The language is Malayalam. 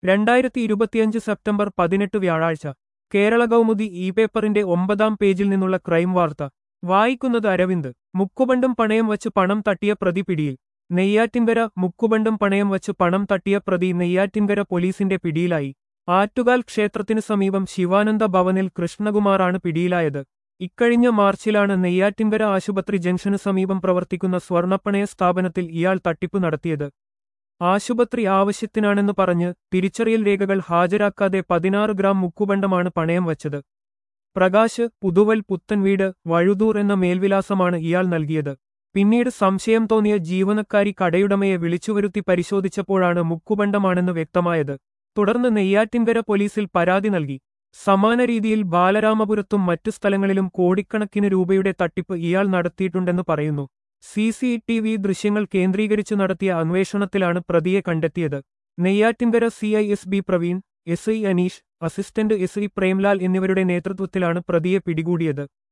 രണ്ടായിരത്തി ഇരുപത്തിയഞ്ച് സെപ്റ്റംബർ പതിനെട്ട് വ്യാഴാഴ്ച കേരള കൗമുദി ഇ പേപ്പറിന്റെ ഒമ്പതാം പേജിൽ നിന്നുള്ള ക്രൈം വാർത്ത വായിക്കുന്നത് അരവിന്ദ് മുക്കുബണ്ടും പണയം വച്ച് പണം തട്ടിയ പ്രതി പിടിയിൽ നെയ്യാറ്റിൻകര മുക്കുബണ്ടും പണയം വച്ച് പണം തട്ടിയ പ്രതി നെയ്യാറ്റിൻകര പോലീസിന്റെ പിടിയിലായി ആറ്റുകാൽ ക്ഷേത്രത്തിനു സമീപം ശിവാനന്ദ ഭവനിൽ കൃഷ്ണകുമാറാണ് പിടിയിലായത് ഇക്കഴിഞ്ഞ മാർച്ചിലാണ് നെയ്യാറ്റിൻകര ആശുപത്രി ജംഗ്ഷനു സമീപം പ്രവർത്തിക്കുന്ന സ്വർണ്ണപ്പണയ സ്ഥാപനത്തിൽ ഇയാൾ തട്ടിപ്പ് നടത്തിയത് ആശുപത്രി ആവശ്യത്തിനാണെന്ന് പറഞ്ഞ് തിരിച്ചറിയൽ രേഖകൾ ഹാജരാക്കാതെ പതിനാറ് ഗ്രാം മുക്കുബണ്ടമാണ് പണയം വച്ചത് പ്രകാശ് പുതുവൽ പുത്തൻവീട് വഴുതൂർ എന്ന മേൽവിലാസമാണ് ഇയാൾ നൽകിയത് പിന്നീട് സംശയം തോന്നിയ ജീവനക്കാരി കടയുടമയെ വിളിച്ചുവരുത്തി പരിശോധിച്ചപ്പോഴാണ് മുക്കുബണ്ടമാണെന്ന് വ്യക്തമായത് തുടർന്ന് നെയ്യാറ്റിൻകര പോലീസിൽ പരാതി നൽകി സമാന രീതിയിൽ ബാലരാമപുരത്തും മറ്റു സ്ഥലങ്ങളിലും കോടിക്കണക്കിന് രൂപയുടെ തട്ടിപ്പ് ഇയാൾ നടത്തിയിട്ടുണ്ടെന്ന് പറയുന്നു സി സി ടി വി ദൃശ്യങ്ങൾ കേന്ദ്രീകരിച്ചു നടത്തിയ അന്വേഷണത്തിലാണ് പ്രതിയെ കണ്ടെത്തിയത് Neyyattinkara C I S B Praveen S I Aneesh assistant S I Premlal എന്നിവരുടെ നേതൃത്വത്തിലാണ് പ്രതിയെ പിടികൂടിയത്